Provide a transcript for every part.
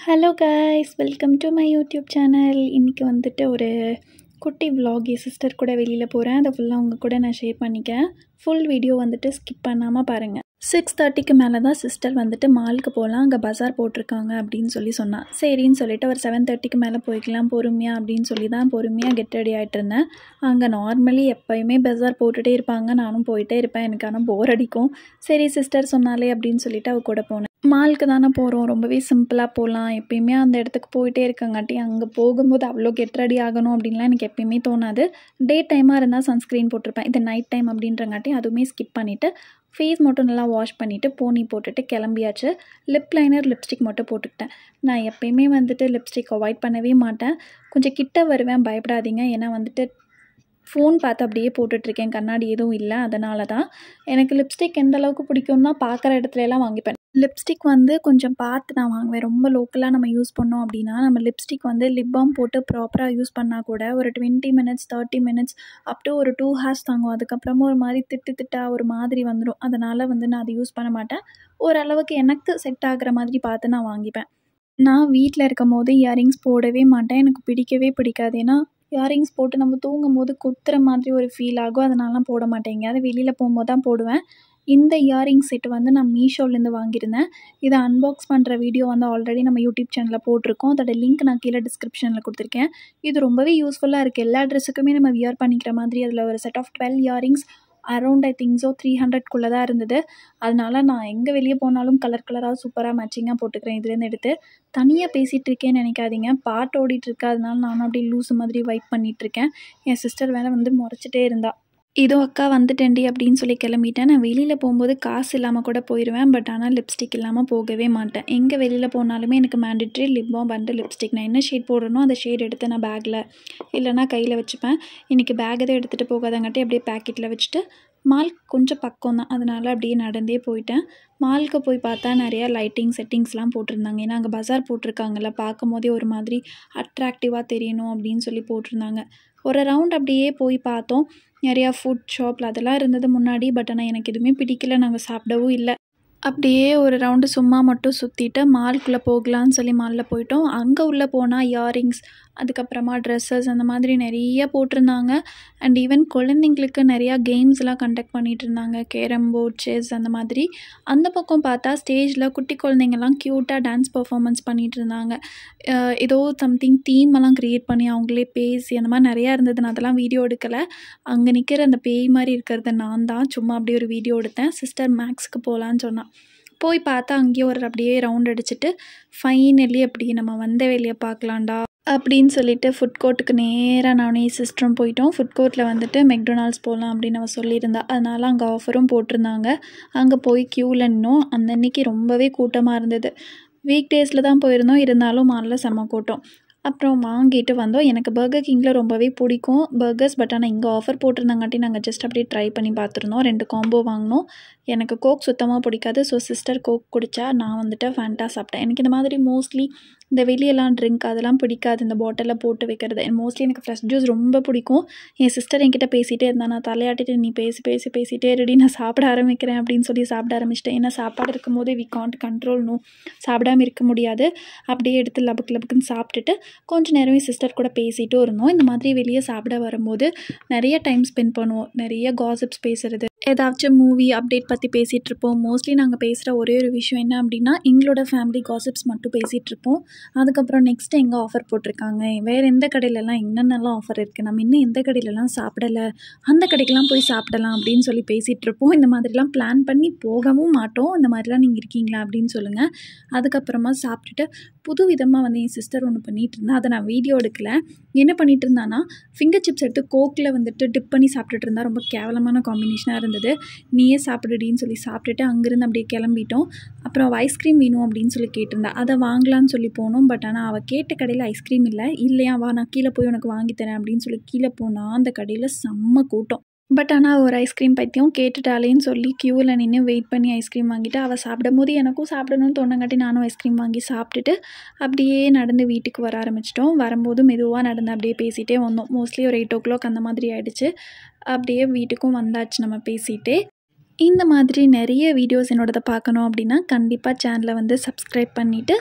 hello guys welcome to my YouTube channel இன்றைக்கி வந்துட்டு ஒரு குட்டி vlog என் சிஸ்டர் கூட வெளியில் போகிறேன் அதை ஃபுல்லாக உங்கள் கூட நான் ஷேர் பண்ணிக்கிறேன் ஃபுல் வீடியோ வந்துட்டு ஸ்கிப் பண்ணாமல் பாருங்கள் சிக்ஸ் தேர்ட்டிக்கு மேலே தான் சிஸ்டர் வந்துட்டு மாலுக்கு போகலாம் அங்கே பஜார் போட்டிருக்காங்க அப்படின்னு சொல்லி சொன்னான் சரின்னு சொல்லிட்டு ஒரு செவன் தேர்ட்டிக்கு மேலே போய்க்கலாம் பொறுமையாக அப்படின்னு சொல்லி தான் பொறுமையாக கெட் ரெடி ஆகிட்டு இருந்தேன் அங்கே நார்மலி எப்போயுமே பஜார் போட்டுகிட்டே இருப்பாங்க நானும் போயிட்டே இருப்பேன் எனக்கு ஆனால் போர் அடிக்கும் சரி சிஸ்டர் சொன்னாலே அப்படின்னு சொல்லிட்டு அவ கூட போனேன் மாலுக்கு தானே போகிறோம் ரொம்பவே சிம்பிளாக போகலாம் எப்பயுமே அந்த இடத்துக்கு போயிட்டே இருக்கங்காட்டி அங்கே போகும்போது அவ்வளோ கெட் ரெடி ஆகணும் அப்படின்லாம் எனக்கு எப்பயுமே தோணாது டே டைமாக இருந்தால் சன்ஸ்க்ரீன் போட்டிருப்பேன் இது நைட் டைம் அப்படின்றங்காட்டி அதுவுமே ஸ்கிப் பண்ணிவிட்டு ஃபேஸ் மட்டும் நல்லா வாஷ் பண்ணிவிட்டு போனி போட்டுட்டு கிளம்பியாச்சு லிப் லைனர் லிப்ஸ்டிக் மட்டும் போட்டுக்கிட்டேன் நான் எப்பயுமே வந்துட்டு லிப்ஸ்டிக் அவாய்ட் பண்ணவே மாட்டேன் கொஞ்சம் கிட்ட வருவேன் பயப்படாதீங்க ஏன்னா வந்துட்டு ஃபோன் பார்த்து அப்படியே போட்டுட்ருக்கேன் கண்ணாடி எதுவும் இல்லை அதனால தான் எனக்கு லிப்ஸ்டிக் எந்த அளவுக்கு பிடிக்கும்னா பார்க்குற இடத்துல எல்லாம் வாங்கிப்பேன் லிப்ஸ்டிக் வந்து கொஞ்சம் பார்த்து நான் வாங்குவேன் ரொம்ப லோக்கலாக நம்ம யூஸ் பண்ணோம் அப்படின்னா நம்ம லிப்ஸ்டிக் வந்து லிப் பாம் போட்டு ப்ராப்பராக யூஸ் பண்ணால் கூட ஒரு twenty minutes thirty minutes up to ஒரு டூ ஹார்ஸ் தாங்கும் அதுக்கப்புறமா ஒரு மாதிரி திட்டு திட்டா ஒரு மாதிரி வந்துடும் அதனால் வந்து நான் அதை யூஸ் பண்ண மாட்டேன் ஓரளவுக்கு எனக்கு செட் ஆகுற மாதிரி பார்த்து நான் வாங்கிப்பேன் நான் வீட்டில் இருக்கும் போது இயரிங்ஸ் போடவே மாட்டேன் எனக்கு பிடிக்கவே பிடிக்காது ஏன்னா இயரிங்ஸ் போட்டு நம்ம தூங்கும் போது குத்துற மாதிரி ஒரு ஃபீல் ஆகும் அதனாலலாம் போட மாட்டேன் எங்கேயாவது வெளியில் போகும்போது தான் போடுவேன் இந்த இயரிங் செட் வந்து நான் மீஷோலேருந்து வாங்கியிருந்தேன் இதை அன்பாக்ஸ் பண்ணுற வீடியோ வந்து ஆல்ரெடி நம்ம யூடியூப் சேனலில் போட்டிருக்கோம் அதோட லிங்க் நான் கீழே டிஸ்கிரிப்ஷனில் கொடுத்துருக்கேன் இது ரொம்பவே யூஸ்ஃபுல்லாக இருக்குது எல்லா ட்ரெஸ்ஸுக்குமே நம்ம வியர் பண்ணிக்கிற மாதிரி அதில் ஒரு set of twelve earrings around I think so three ஹண்ட்ரட்குள்ளே தான் இருந்தது அதனால நான் எங்கே வெளியே போனாலும் கலர் கலராக சூப்பராக மேட்சிங்காக போட்டுக்கிறேன் இதுலேருந்து எடுத்து தனியாக பேசிகிட்டு இருக்கேன்னு நினைக்காதீங்க பாட்டு ஓடிட்டுருக்கு அதனால நானும் அப்படியே லூஸ் மாதிரி வைப் பண்ணிகிட்ருக்கேன் என் சிஸ்டர் வேலை வந்து முறைச்சிட்டே இருந்தா இதோ அக்கா வந்துட்டேன்டி அப்படின்னு சொல்லி கிளம்பிட்டேன் நான் வெளியில் போகும்போது காசு இல்லாமல் கூட போயிடுவேன் பட் ஆனால் லிப்ஸ்டிக் இல்லாமல் போகவே மாட்டேன் எங்கே வெளியில் போனாலுமே எனக்கு mandatory lip balm and lipstick நான் என்ன ஷேட் போடுறனோ அந்த ஷேட் எடுத்து நான் பேக்கில் இல்லைனா கையில் வச்சுப்பேன் இன்றைக்கி பேக் எதுவும் எடுத்துகிட்டு போகாதங்காட்டி அப்படியே பேக்கெட்டில் வச்சுட்டு மால் கொஞ்சம் பக்கம் தான் அதனால் அப்படியே நடந்தே போயிட்டேன் மாலுக்கு போய் பார்த்தா நிறையா லைட்டிங் செட்டிங்ஸ்லாம் போட்டிருந்தாங்க ஏன்னா அங்கே பஜார் போட்டிருக்காங்கல்ல பார்க்கும் போதே ஒரு மாதிரி அட்ராக்டிவாக தெரியணும் அப்படின்னு சொல்லி போட்டிருந்தாங்க ஒரு ரவுண்ட் அப்படியே போய் பார்த்தோம் நிறையா ஃபுட் ஷாப்பில் அதெல்லாம் இருந்தது முன்னாடி பட் ஆனால் எனக்கு எதுவுமே பிடிக்கல நாங்கள் சாப்பிடவும் இல்லை அப்படியே ஒரு ரவுண்டு சும்மா மட்டும் சுற்றிட்டு மால்குள்ளே போகலான்னு சொல்லி மாலில் போயிட்டோம் அங்கே உள்ளே போனால் இயரிங்ஸ் அதுக்கப்புறமா ட்ரெஸ்ஸஸ் அந்த மாதிரி நிறைய போட்டிருந்தாங்க அண்ட் ஈவன் குழந்தைங்களுக்கு நிறையா கேம்ஸ்லாம் கண்டக்ட் பண்ணிகிட்டு இருந்தாங்க கேரம் போர்ட் செஸ் அந்த மாதிரி அந்த பக்கம் பார்த்தா ஸ்டேஜில் குட்டி குழந்தைங்கள்லாம் க்யூட்டாக டான்ஸ் பர்ஃபாமன்ஸ் பண்ணிகிட்டு இருந்தாங்க ஏதோ சம்திங் தீம் எல்லாம் க்ரியேட் பண்ணி அவங்களே பேசி அந்த மாதிரி நிறையா இருந்தது நான் அதெல்லாம் வீடியோ எடுக்கலை அங்கே நிற்கிற அந்த பேய் மாதிரி இருக்கிறத நான் தான் சும்மா அப்படியே ஒரு வீடியோ எடுத்தேன் சிஸ்டர் மேக்ஸ்க்கு போகலான்னு சொன்னான் போய் பார்த்தா அங்கேயே ஒரு அப்படியே ரவுண்ட் அடிச்சுட்டு ஃபைனலி அப்படி நம்ம வந்த வேலையை பார்க்கலாண்டா அப்படின்னு சொல்லிட்டு ஃபுட் கோர்ட்டுக்கு நேராக நானே சிஸ்டரும் போயிட்டோம் ஃபுட் கோர்ட்டில் வந்துட்டு மெக்டொனால்ட்ஸ் போகலாம் அப்படின்னு அவள் சொல்லியிருந்தா அதனால் அங்கே ஆஃபரும் போட்டிருந்தாங்க அங்கே போய் க்யூவில் நின்னோம் அந்த அன்னைக்கு ரொம்பவே கூட்டமாக இருந்தது வீக் டேஸில் தான் போயிருந்தோம் இருந்தாலும் மாலில் செம்ம கூட்டம் அப்புறம் வாங்கிட்டு வந்தோம் எனக்கு பர்கர் கிங்கில் ரொம்பவே பிடிக்கும் பர்கர்ஸ் பட் ஆனால் இங்கே ஆஃபர் போட்டிருந்தாங்காட்டி நாங்கள் ஜஸ்ட் அப்படியே ட்ரை பண்ணி பார்த்துருந்தோம் ரெண்டு காம்போ வாங்கினோம் எனக்கு கோக் சுத்தமாக பிடிக்காது ஸோ சிஸ்டர் கோக் குடித்தா நான் வந்துட்டு ஃபேண்டா சாப்பிட்டேன் எனக்கு இந்த மாதிரி மோஸ்ட்லி இந்த வெளியெல்லாம் ட்ரிங்க் அதெல்லாம் பிடிக்காது இந்த பாட்டிலில் போட்டு வைக்கிறது மோஸ்ட்லி எனக்கு ஃப்ரெஷ் ஜூஸ் ரொம்ப பிடிக்கும் என் சிஸ்டர் என்கிட்ட பேசிகிட்டே இருந்தா நான் தலையாட்டிட்டு நீ பேசி பேசி பேசிகிட்டே ரெடி நான் சாப்பிட ஆரம்பிக்கிறேன் அப்படின்னு சொல்லி சாப்பிட ஆரம்பிச்சிட்டேன் ஏன்னா சாப்பாடு இருக்கும் போது வி காண்ட் கண்ட்ரோல் நோ சாப்பிடாம இருக்க முடியாது அப்படியே எடுத்து லபுக்கு லபுக்குன்னு சாப்பிட்டுட்டு கொஞ்சம் நேரம் என் சிஸ்டர் கூட பேசிகிட்டும் இருந்தோம் இந்த மாதிரி வெளியே சாப்பிட வரும்போது நிறைய டைம் ஸ்பெண்ட் பண்ணுவோம் நிறைய காசிப்ஸ் பேசுகிறது ஏதாச்சும் மூவி அப்டேட் பற்றி பேசிகிட்டு இருப்போம் மோஸ்ட்லி நாங்கள் பேசுகிற ஒரே ஒரு விஷயம் என்ன அப்படின்னா எங்களோட ஃபேமிலி காசிப்ஸ் மட்டும் பேசிகிட்டு இருப்போம் அதுக்கப்புறம் நெக்ஸ்ட் எங்கே ஆஃபர் போட்டிருக்காங்க வேறு எந்த கடையிலலாம் என்னென்னலாம் ஆஃபர் இருக்குது நம்ம இன்னும் எந்த கடையிலலாம் சாப்பிடலை அந்த கடைக்கெலாம் போய் சாப்பிடலாம் அப்படின்னு சொல்லி பேசிகிட்டு இருப்போம் இந்த மாதிரிலாம் பிளான் பண்ணி போகவும் மாட்டோம் இந்த மாதிரிலாம் நீங்கள் இருக்கீங்களா அப்படின்னு சொல்லுங்கள் அதுக்கப்புறமா சாப்பிட்டுட்டு புது விதமாக வந்து என் சிஸ்டர் ஒன்று பண்ணிகிட்டு இருந்தா அதை நான் வீடியோ எடுக்கலை என்ன பண்ணிகிட்டு இருந்தானா ஃபிங்கர் சிப்ஸ் எடுத்து கோக்கில் வந்துட்டு டிப் பண்ணி சாப்பிட்டுட்டு இருந்தா ரொம்ப கேவலமான காம்பினேஷனாக இருந்தது நீயே சாப்பிடுடின்னு சொல்லி சாப்பிட்டுட்டு அங்கேருந்து அப்படியே கிளம்பிட்டோம் அப்புறம் ஐஸ்கிரீம் வேணும் அப்படின்னு சொல்லி கேட்டிருந்தா அதை வாங்கலான்னு சொல்லி போனோம் பட் ஆனால் அவள் கேட்ட கடையில் ஐஸ்கிரீம் இல்லை இல்லையா வா நான் கீழே போய் உனக்கு வாங்கி தரேன் அப்படின்னு சொல்லி கீழே போனால் அந்த கடையில் செம்ம கூட்டம் பட் ஆனால் ஒரு ஐஸ்கிரீம் பற்றியும் கேட்டுட்டாலேன்னு சொல்லி க்யூவில் நின்று வெயிட் பண்ணி ஐஸ்கிரீம் வாங்கிட்டு அவள் சாப்பிடும் போது எனக்கும் சாப்பிடணும்னு தோணங்காட்டி நானும் ஐஸ்கிரீம் வாங்கி சாப்பிட்டுட்டு அப்படியே நடந்து வீட்டுக்கு வர ஆரம்பிச்சிட்டோம் வரும்போது மெதுவாக நடந்து அப்படியே பேசிகிட்டே வந்தோம் மோஸ்ட்லி ஒரு எயிட் ஓ கிளாக் அந்த மாதிரி ஆகிடுச்சு அப்படியே வீட்டுக்கும் வந்தாச்சு நம்ம பேசிகிட்டே இந்த மாதிரி நிறைய வீடியோஸ் என்னோடதை பார்க்கணும் அப்படின்னா கண்டிப்பாக சேனலை வந்து சப்ஸ்கிரைப் பண்ணிவிட்டு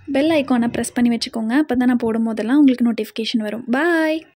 பெல் ஐக்கானை ப்ரெஸ் பண்ணி வச்சுக்கோங்க அப்போ தான் நான் போடும் போதெல்லாம் உங்களுக்கு நோட்டிஃபிகேஷன் வரும் பாய்